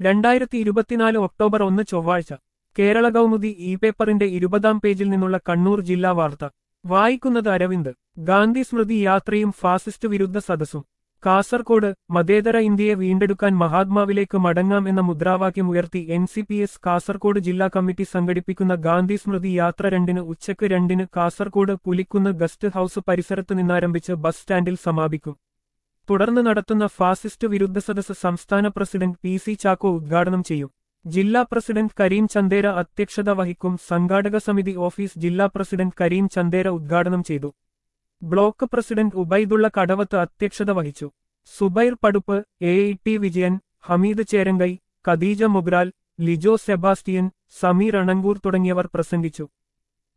രണ്ടായിരത്തി ഇരുപത്തിനാല് ഒക്ടോബർ ഒന്ന് ചൊവ്വാഴ്ച കേരള കൗമുദി ഇ പേപ്പറിന്റെ ഇരുപതാം പേജിൽ നിന്നുള്ള കണ്ണൂർ ജില്ലാ വാർത്ത വായിക്കുന്നത് അരവിന്ദ് ഗാന്ധി സ്മൃതി യാത്രയും ഫാസിസ്റ്റ് വിരുദ്ധ സദസ്സും കാസർകോട് മതേതര ഇന്ത്യയെ വീണ്ടെടുക്കാൻ മഹാത്മാവിലേക്ക് മടങ്ങാം എന്ന മുദ്രാവാക്യം ഉയർത്തി N C P S Kasaragod ജില്ലാ കമ്മിറ്റി സംഘടിപ്പിക്കുന്ന ഗാന്ധി സ്മൃതി യാത്ര രണ്ടിന് ഉച്ചയ്ക്ക് രണ്ടിന് കാസർകോട് പുലിക്കുന്ന് ഗസ്റ്റ് ഹൌസ് പരിസരത്ത് നിന്നാരംഭിച്ച് ബസ് സ്റ്റാൻഡിൽ സമാപിക്കും തുടർന്ന് നടത്തുന്ന ഫാസിസ്റ്റ് വിരുദ്ധ സദസ്സ് സംസ്ഥാന പ്രസിഡന്റ് പി സി ചാക്കോ ഉദ്ഘാടനം ചെയ്യും ജില്ലാ പ്രസിഡന്റ് കരീം ചന്ദേര അധ്യക്ഷത വഹിക്കും സംഘാടക സമിതി ഓഫീസ് ജില്ലാ പ്രസിഡന്റ് കരീം ചന്ദേര ഉദ്ഘാടനം ചെയ്തു ബ്ലോക്ക് പ്രസിഡന്റ് ഉബൈദുള്ള കടവത്ത് അധ്യക്ഷത വഹിച്ചു Zubair Paduppu A E T Vijayan Hameed Cherangai Khadeeja Mogral Lijo Sebastian Sameer Anangoor തുടങ്ങിയവർ പ്രസംഗിച്ചു